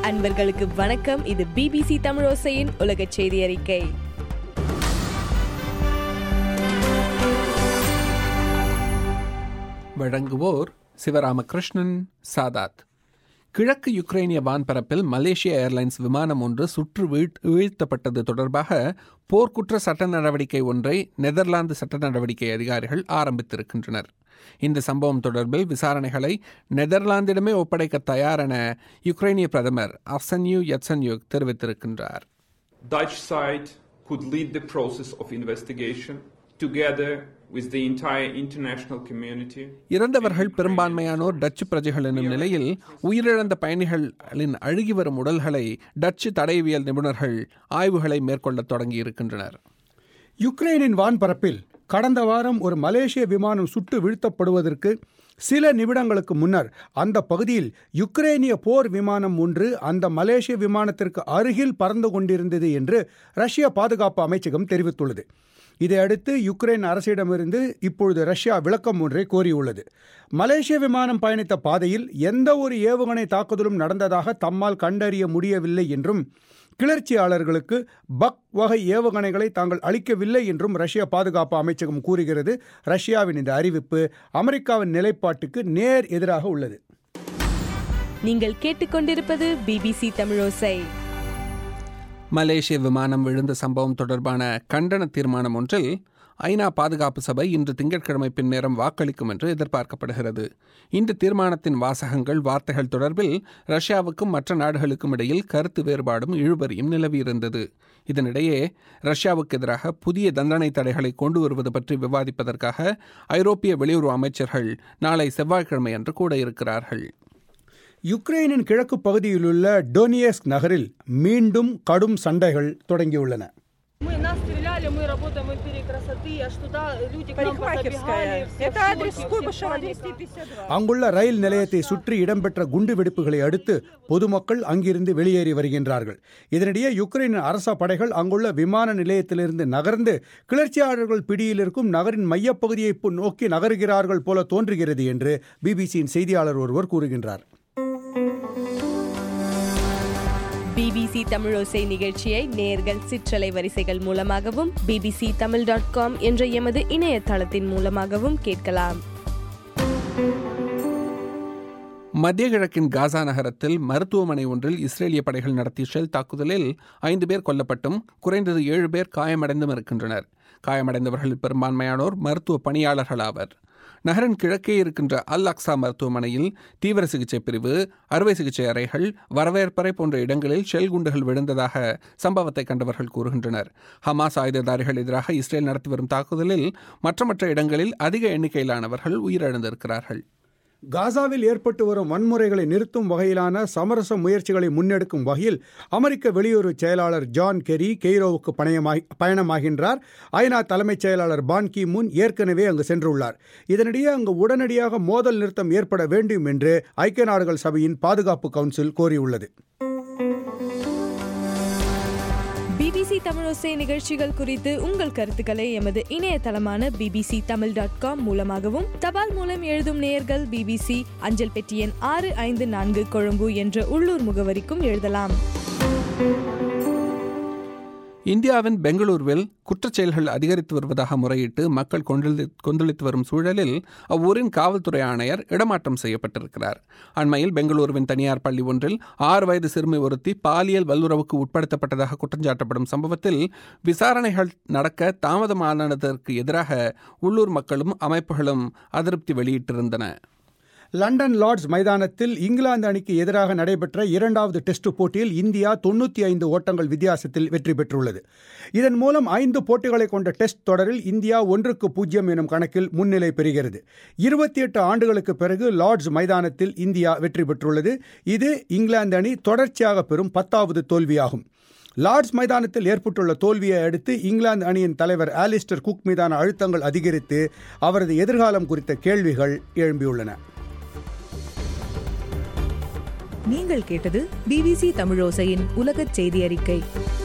அன்பர்களுக்கு வணக்கம் இது பிபிசி தமிழோசையின் உலக செய்தி அறிக்கை வழங்குவோர் சிவராமகிருஷ்ணன் சாதாத் கிழக்கு யுக்ரைனிய வான்பரப்பில் மலேசிய ஏர்லைன்ஸ் விமானம் ஒன்று சுற்று வீழ்- வீழ்த்தப்பட்டது தொடர்பாக போர்க்குற்ற சட்ட நடவடிக்கை ஒன்றை நெதர்லாந்து சட்ட நடவடிக்கை அதிகாரிகள் ஆரம்பித்திருக்கின்றனர் இந்த சம்பவம் தொடர்பில் விசாரணைகளை நெதர்லாந்திடமே ஒப்படைக்க தயார் என யுக்ரைனிய பிரதமர் அர்சன்யூ யட்சன்யூக் தெரிவித்திருக்கின்றார் Dutch side could lead the process of investigation together with the entire international community. இறந்தவர்கள் பெரும்பான்மையானோர் டச்சு பிரஜைகள் என்னும் நிலையில் உயிரிழந்த பயணிகளின் அழுகி வரும் உடல்களை டச்சு தடயவியல் நிபுணர்கள் ஆய்வுகளை மேற்கொள்ளத் தொடங்கியிருக்கின்றனர் யுக்ரைனின் வான்பரப்பில் கடந்த வாரம் ஒரு மலேசிய விமானம் சுட்டு வீழ்த்தப்படுவதற்கு சில நிமிடங்களுக்கு முன்னர் அந்த பகுதியில் யுக்ரைனிய போர் விமானம் ஒன்று அந்த மலேசிய விமானத்திற்கு அருகில் பறந்து கொண்டிருந்தது என்று ரஷ்ய பாதுகாப்பு அமைச்சகம் தெரிவித்துள்ளது இதையடுத்து யுக்ரைன் அரசிடமிருந்து இப்பொழுது ரஷ்யா விளக்கம் ஒன்றை கோரியுள்ளது மலேசிய விமானம் பயணித்த பாதையில் எந்த ஒரு ஏவுகணை தாக்குதலும் நடந்ததாக தம்மால் கண்டறிய முடியவில்லை என்றும் கிளர்ச்சியாளர்களுக்கு பக் வகை ஏவுகணைகளை தாங்கள் அளிக்கவில்லை என்றும் ரஷ்ய பாதுகாப்பு அமைச்சகம் கூறுகிறது ரஷ்யாவின் இந்த அறிவிப்பு அமெரிக்காவின் நிலைப்பாட்டுக்கு நேர் எதிராக உள்ளது நீங்கள் கேட்டுக்கொண்டிருப்பது பிபிசி தமிழோசை மலேசிய விமானம் விழுந்த சம்பவம் தொடர்பான கண்டன தீர்மானம் ஒன்றில் ஐநா பாதுகாப்பு சபை இன்று திங்கட்கிழமை பின்னேரம் வாக்களிக்கும் என்று எதிர்பார்க்கப்படுகிறது இந்த தீர்மானத்தின் வாசகங்கள் வார்த்தைகள் தொடர்பில் ரஷ்யாவுக்கும் மற்ற நாடுகளுக்கும் இடையில் கருத்து வேறுபாடும் இழுபறியும் நிலவியிருந்தது இதனிடையே ரஷ்யாவுக்கு எதிராக புதிய தண்டனை தடைகளை கொண்டு வருவது பற்றி விவாதிப்பதற்காக ஐரோப்பிய வெளியுறவு அமைச்சர்கள் நாளை செவ்வாய்க்கிழமை அன்று கூட இருக்கிறார்கள் யுக்ரைனின் கிழக்கு பகுதியிலுள்ள டொனியஸ்க் நகரில் மீண்டும் கடும் சண்டைகள் தொடங்கியுள்ளன Мы нас стреляли, мы работаем в империи красоты, аж туда люди к нам Парикмахерская. позабегали. все Это в адрес шоке, Куйбышева все в панике. 252. அங்குள்ள ரயில் நிலையத்தை சுற்றி இடம்பெற்ற குண்டுவெடிப்புகளை அடுத்து பொதுமக்கள் அங்கிருந்து வெளியேறி வருகின்றார்கள் இதனிடையே யுக்ரைனின் அரச படைகள் அங்குள்ள விமான நிலையத்திலிருந்து நகர்ந்து கிளர்ச்சியாளர்கள் பிடியில் இருக்கும் நகரின் மையப்பகுதியை பு- நோக்கி நகருகிறார்கள் போல தோன்றுகிறது என்று பிபிசியின் செய்தியாளர் ஒருவர் கூறுகின்றார் பிபிசி தமிழோசை நிகழ்ச்சியை நேர்கள் சிற்றலை வரிசைகள் மூலமாகவும் பிபிசி தமிழ் டாட் காம் என்ற எமது இணையதளத்தின் மூலமாகவும் கேட்கலாம் மத்திய கிழக்கின் காசா நகரத்தில் மருத்துவமனை ஒன்றில் இஸ்ரேலிய படைகள் நடத்திய ஷெல் தாக்குதலில் ஐந்து பேர் கொல்லப்பட்டும் குறைந்தது ஏழு பேர் காயமடைந்தும் இருக்கின்றனர் காயமடைந்தவர்களில் பெரும்பான்மையானோர் மருத்துவ பணியாளர்கள் ஆவர் நகரின் கிழக்கே இருக்கின்ற அல் அக்ஸா மருத்துவமனையில் தீவிர சிகிச்சை பிரிவு அறுவை சிகிச்சை அறைகள் வரவேற்பறை போன்ற இடங்களில் ஷெல் குண்டுகள் விழுந்ததாக சம்பவத்தை கண்டவர்கள் கூறுகின்றனர் ஹமாஸ் ஆயுததாரிகள் எதிராக இஸ்ரேல் நடத்தி வரும் தாக்குதலில் மற்ற மற்ற இடங்களில் அதிக எண்ணிக்கையிலானவர்கள் உயிரிழந்திருக்கிறார்கள் காசாவில் ஏற்பட்டு வரும் வன்முறைகளை நிறுத்தும் வகையிலான சமரச முயற்சிகளை முன்னெடுக்கும் வகையில் அமெரிக்க வெளியுறவு செயலாளர் ஜான் கெரி கெய்ரோவுக்கு பணையமாகி பயணமாகின்றார் ஐநா தலைமைச் செயலாளர் பான் கி முன் ஏற்கனவே அங்கு சென்றுள்ளார் இதனிடையே அங்கு உடனடியாக மோதல் நிறுத்தம் ஏற்பட வேண்டும் என்று ஐக்கிய நாடுகள் சபையின் பாதுகாப்பு கவுன்சில் கோரியுள்ளது பிபிசி தமிழோசை நிகழ்ச்சிகள் குறித்து உங்கள் கருத்துக்களை எமது இணையதளமான பிபிசி தமிழ் டாட் காம் மூலமாகவும் தபால் மூலம் எழுதும் நேயர்கள் பிபிசி அஞ்சல் பெட்டி எண் ஆறு ஐந்து நான்கு கொழும்பு என்ற உள்ளூர் முகவரிக்கும் எழுதலாம் இந்தியாவின் பெங்களூருவில் குற்றச் செயல்கள் அதிகரித்து வருவதாக முறையிட்டு மக்கள் கொந்தளி கொந்தளித்து வரும் சூழலில் அவ்வூரின் காவல்துறை ஆணையர் இடமாற்றம் செய்யப்பட்டிருக்கிறார் அண்மையில் பெங்களூருவின் தனியார் பள்ளி ஒன்றில் ஆறு வயது சிறுமி ஒருத்தி பாலியல் வல்லுறவுக்கு உட்படுத்தப்பட்டதாக குற்றஞ்சாட்டப்படும் சம்பவத்தில் விசாரணைகள் நடக்க தாமதமானதற்கு எதிராக உள்ளூர் மக்களும் அமைப்புகளும் அதிருப்தி வெளியிட்டிருந்தன லண்டன் லார்ட்ஸ் மைதானத்தில் இங்கிலாந்து அணிக்கு எதிராக நடைபெற்ற இரண்டாவது டெஸ்ட் போட்டியில் இந்தியா தொண்ணூற்றி ஐந்து ஓட்டங்கள் வித்தியாசத்தில் வெற்றி பெற்றுள்ளது இதன் மூலம் ஐந்து போட்டிகளை கொண்ட டெஸ்ட் தொடரில் இந்தியா ஒன்றுக்கு பூஜ்ஜியம் எனும் கணக்கில் முன்னிலை பெறுகிறது இருபத்தி எட்டு ஆண்டுகளுக்கு பிறகு லார்ட்ஸ் மைதானத்தில் இந்தியா வெற்றி பெற்றுள்ளது இது இங்கிலாந்து அணி தொடர்ச்சியாக பெறும் பத்தாவது தோல்வியாகும் லார்ட்ஸ் மைதானத்தில் ஏற்பட்டுள்ள தோல்வியை அடுத்து இங்கிலாந்து அணியின் தலைவர் ஆலிஸ்டர் குக் மீதான அழுத்தங்கள் அதிகரித்து அவரது எதிர்காலம் குறித்த கேள்விகள் எழும்பியுள்ளன நீங்கள் கேட்டது பிபிசி தமிழோசையின் உலகச் செய்தி அறிக்கை